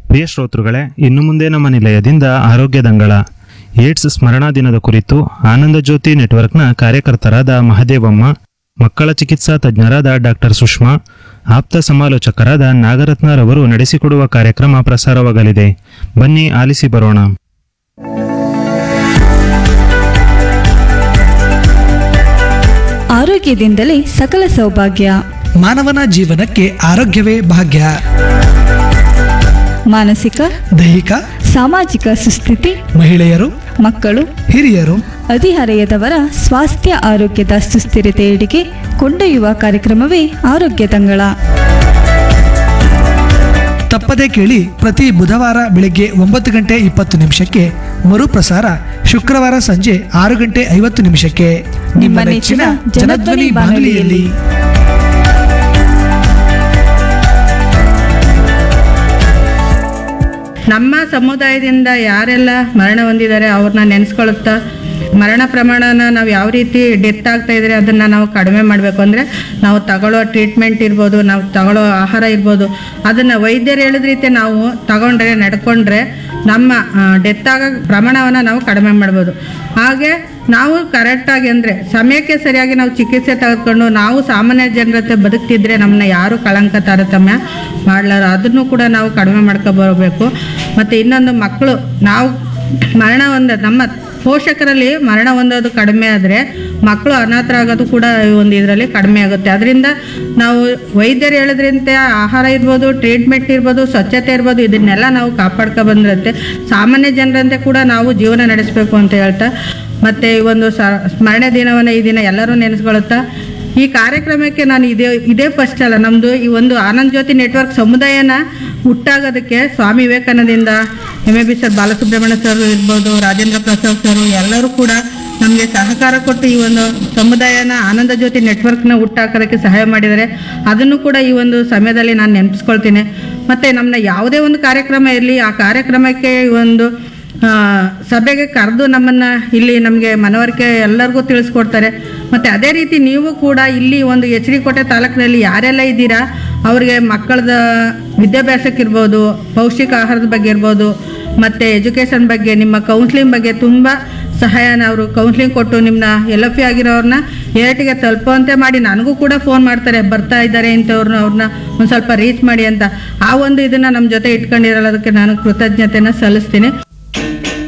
ಪ್ರಿಯ ಶ್ರೋತೃಗಳೇ ಇನ್ನು ಮುಂದೆ ನಮ್ಮ ನಿಲಯದಿಂದ ಆರೋಗ್ಯ ದಂಗಳ ಏಡ್ಸ್ ಸ್ಮರಣಾ ದಿನದ ಕುರಿತು ಆನಂದ ಜ್ಯೋತಿ ನೆಟ್ವರ್ಕ್ನ ಕಾರ್ಯಕರ್ತರಾದ ಮಹದೇವಮ್ಮ ಮಕ್ಕಳ ಚಿಕಿತ್ಸಾ ತಜ್ಞರಾದ ಡಾಕ್ಟರ್ ಸುಷ್ಮಾ ಆಪ್ತ ಸಮಾಲೋಚಕರಾದ ನಾಗರತ್ನರವರು ನಡೆಸಿಕೊಡುವ ಕಾರ್ಯಕ್ರಮ ಪ್ರಸಾರವಾಗಲಿದೆ ಬನ್ನಿ ಆಲಿಸಿ ಬರೋಣ ಆರೋಗ್ಯದಿಂದಲೇ ಸಕಲ ಸೌಭಾಗ್ಯ ಮಾನವನ ಜೀವನಕ್ಕೆ ಆರೋಗ್ಯವೇ ಭಾಗ್ಯ ಮಾನಸಿಕ ದೈಹಿಕ ಸಾಮಾಜಿಕ ಸುಸ್ಥಿತಿ ಮಹಿಳೆಯರು ಮಕ್ಕಳು ಹಿರಿಯರು ಹದಿಹರೆಯದವರ ಸ್ವಾಸ್ಥ್ಯ ಆರೋಗ್ಯದ ಸುಸ್ಥಿರತೆಯೆಡೆಗೆ ಕೊಂಡೊಯ್ಯುವ ಕಾರ್ಯಕ್ರಮವೇ ಆರೋಗ್ಯ ತಂಗಳ ತಪ್ಪದೇ ಕೇಳಿ ಪ್ರತಿ ಬುಧವಾರ ಬೆಳಗ್ಗೆ ಒಂಬತ್ತು ಗಂಟೆ ಇಪ್ಪತ್ತು ನಿಮಿಷಕ್ಕೆ ಮರುಪ್ರಸಾರ ಶುಕ್ರವಾರ ಸಂಜೆ ಆರು ಗಂಟೆ ಐವತ್ತು ನಿಮಿಷಕ್ಕೆ ನಿಮ್ಮ ನೆಚ್ಚಿನ ಜನಧ್ವನಿ ಬಾನುಲಿಯಲ್ಲಿ ನಮ್ಮ ಸಮುದಾಯದಿಂದ ಯಾರೆಲ್ಲ ಮರಣ ಹೊಂದಿದ್ದಾರೆ ಅವ್ರನ್ನ ನೆನೆಸ್ಕೊಳುತ್ತಾ ಮರಣ ಪ್ರಮಾಣನ ನಾವು ಯಾವ ರೀತಿ ಡೆತ್ ಆಗ್ತಾ ಇದ್ರೆ ಅದನ್ನು ನಾವು ಕಡಿಮೆ ಮಾಡಬೇಕು ಅಂದರೆ ನಾವು ತಗೊಳ್ಳೋ ಟ್ರೀಟ್ಮೆಂಟ್ ಇರ್ಬೋದು ನಾವು ತಗೊಳ್ಳೋ ಆಹಾರ ಇರ್ಬೋದು ಅದನ್ನು ವೈದ್ಯರು ಹೇಳಿದ ರೀತಿ ನಾವು ತಗೊಂಡ್ರೆ ನಡ್ಕೊಂಡ್ರೆ ನಮ್ಮ ಡೆತ್ ಆಗೋ ಪ್ರಮಾಣವನ್ನು ನಾವು ಕಡಿಮೆ ಮಾಡ್ಬೋದು ಹಾಗೆ ನಾವು ಕರೆಕ್ಟಾಗಿ ಅಂದರೆ ಸಮಯಕ್ಕೆ ಸರಿಯಾಗಿ ನಾವು ಚಿಕಿತ್ಸೆ ತೆಗೆದುಕೊಂಡು ನಾವು ಸಾಮಾನ್ಯ ಜನರ ಜೊತೆ ಬದುಕ್ತಿದ್ರೆ ನಮ್ಮನ್ನ ಯಾರು ಕಳಂಕ ತಾರತಮ್ಯ ಮಾಡಲಾರ ಅದನ್ನು ಕೂಡ ನಾವು ಕಡಿಮೆ ಮಾಡ್ಕೊಬರಬೇಕು ಮತ್ತು ಇನ್ನೊಂದು ಮಕ್ಕಳು ನಾವು ಮರಣ ಹೊಂದ ನಮ್ಮ ಪೋಷಕರಲ್ಲಿ ಮರಣ ಹೊಂದೋದು ಕಡಿಮೆ ಆದರೆ ಮಕ್ಕಳು ಅನಾಥರಾಗೋದು ಕೂಡ ಈ ಒಂದು ಇದರಲ್ಲಿ ಕಡಿಮೆ ಆಗುತ್ತೆ ಅದರಿಂದ ನಾವು ವೈದ್ಯರು ಹೇಳಿದ್ರಂತೆ ಆಹಾರ ಇರ್ಬೋದು ಟ್ರೀಟ್ಮೆಂಟ್ ಇರ್ಬೋದು ಸ್ವಚ್ಛತೆ ಇರ್ಬೋದು ಇದನ್ನೆಲ್ಲ ನಾವು ಕಾಪಾಡ್ಕೊ ಬಂದಿರುತ್ತೆ ಸಾಮಾನ್ಯ ಜನರಂತೆ ಕೂಡ ನಾವು ಜೀವನ ನಡೆಸಬೇಕು ಅಂತ ಹೇಳ್ತಾ ಮತ್ತು ಈ ಒಂದು ಸ ಸ್ಮರಣೆ ದಿನವನ್ನು ಈ ದಿನ ಎಲ್ಲರೂ ನೆನೆಸ್ಕೊಳುತ್ತಾ ಈ ಕಾರ್ಯಕ್ರಮಕ್ಕೆ ನಾನು ಇದೇ ಇದೇ ಫಸ್ಟ್ ಅಲ್ಲ ನಮ್ಮದು ಈ ಒಂದು ಆನಂದ್ ಜ್ಯೋತಿ ನೆಟ್ವರ್ಕ್ ಸಮುದಾಯನ ಹುಟ್ಟಾಗೋದಕ್ಕೆ ಸ್ವಾಮಿ ವಿವೇಕಾನಂದಿಂದ M A B sir Balasubramanya sir ಇರ್ಬೋದು ರಾಜೇಂದ್ರ ಪ್ರಸಾದ್ ಸರ್ ಎಲ್ಲರೂ ಕೂಡ ನಮಗೆ ಸಹಕಾರ ಕೊಟ್ಟು ಈ ಒಂದು ಸಮುದಾಯನ ಆನಂದ ಜ್ಯೋತಿ ನೆಟ್ವರ್ಕ್ನ ಹುಟ್ಟಾಕೋದಕ್ಕೆ ಸಹಾಯ ಮಾಡಿದ್ದಾರೆ ಅದನ್ನು ಕೂಡ ಈ ಒಂದು ಸಮಯದಲ್ಲಿ ನಾನು ನೆನಪಿಸ್ಕೊಳ್ತೀನಿ ಮತ್ತು ನಮ್ಮನ್ನ ಯಾವುದೇ ಒಂದು ಕಾರ್ಯಕ್ರಮ ಇರಲಿ ಆ ಕಾರ್ಯಕ್ರಮಕ್ಕೆ ಈ ಒಂದು ಆ, ಸಭೆಗೆ ಕರೆದು ನಮ್ಮನ್ನು ಇಲ್ಲಿ ನಮಗೆ ಮನವರಿಕೆ ಎಲ್ಲರಿಗೂ ತಿಳಿಸ್ಕೊಡ್ತಾರೆ ಮತ್ತು ಅದೇ ರೀತಿ ನೀವು ಕೂಡ ಇಲ್ಲಿ ಒಂದು ಎಚ್ ಡಿ ಕೋಟೆ ತಾಲೂಕಿನಲ್ಲಿ ಯಾರೆಲ್ಲ ಇದ್ದೀರಾ ಅವ್ರಿಗೆ ಮಕ್ಕಳದ ವಿದ್ಯಾಭ್ಯಾಸಕ್ಕಿರ್ಬೋದು ಪೌಷ್ಟಿಕ ಆಹಾರದ ಬಗ್ಗೆ ಇರ್ಬೋದು ಮತ್ತು ಎಜುಕೇಷನ್ ಬಗ್ಗೆ ನಿಮ್ಮ ಕೌನ್ಸ್ಲಿಂಗ್ ಬಗ್ಗೆ ತುಂಬ ಸಹಾಯನ ಅವರು ಕೌನ್ಸ್ಲಿಂಗ್ ಕೊಟ್ಟು ನಿಮ್ಮನ್ನ ಎಲ್ ಎಫ್ ಆಗಿರೋರನ್ನ ಏಟಿಗೆ ತಲುಪುವಂತೆ ಮಾಡಿ ನನಗೂ ಕೂಡ ಫೋನ್ ಮಾಡ್ತಾರೆ ಬರ್ತಾ ಇದ್ದಾರೆ ಇಂಥವ್ರನ್ನ ಅವ್ರನ್ನ ಒಂದು ಸ್ವಲ್ಪ ರೀಚ್ ಮಾಡಿ ಅಂತ ಆ ಒಂದು ಇದನ್ನು ನಮ್ಮ ಜೊತೆ ಇಟ್ಕೊಂಡಿರೋದಕ್ಕೆ ನಾನು ಕೃತಜ್ಞತೆನ ಸಲ್ಲಿಸ್ತೀನಿ